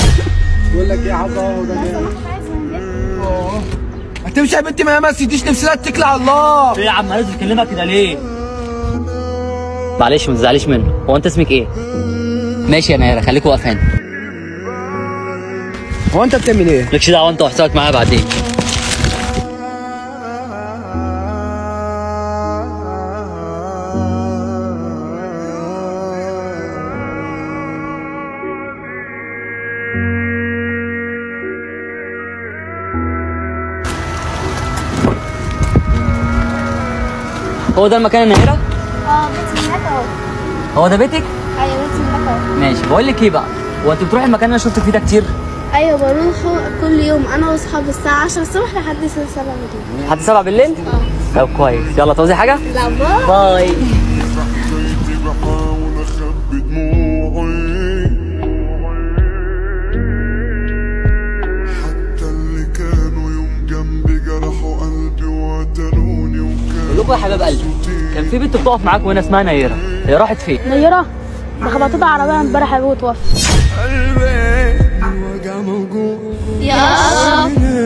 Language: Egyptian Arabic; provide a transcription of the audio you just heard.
بقول لك ايه يا حاجه اهو ده جاي هتمشي يا بنتي ما مسيتيش نفسنا اتكل على الله ايه يا عم عايز تكلمك كده ليه معلش ما تزعليش منه هو انت اسمك ايه ماشي يا نيره خليك واقف هنا هو انت بتعمل ايه؟ مالكش دعوه انت وحسابك معايا بعدين هو ده المكان يا نيره اه بيتي هناك اهو هو ده بيتك ايوه بيتي هناك اهو ماشي بقول لك ايه بقى هو انت بتروحي المكان اللي انا شفتك فيه ده كتير ايوه بروح كل يوم انا واصحابي الساعه 10 الصبح لحد الساعه 7 بالليل لحد 7 بالليل طب كويس يلا تعوزي حاجه لا باي باي زيتي بحاول اخبي دموعي حتى اللي كانوا يوم جنبي جرحوا قلبي وقتلوني وكانوا بقول لكم يا حباب قلبي كان في بنت بتقف معاك وهنا اسمها نيره هي راحت فين نيره ده خبطتها عربيه امبارح ابوه توفى قلبي الوجع موجوع يا اشرف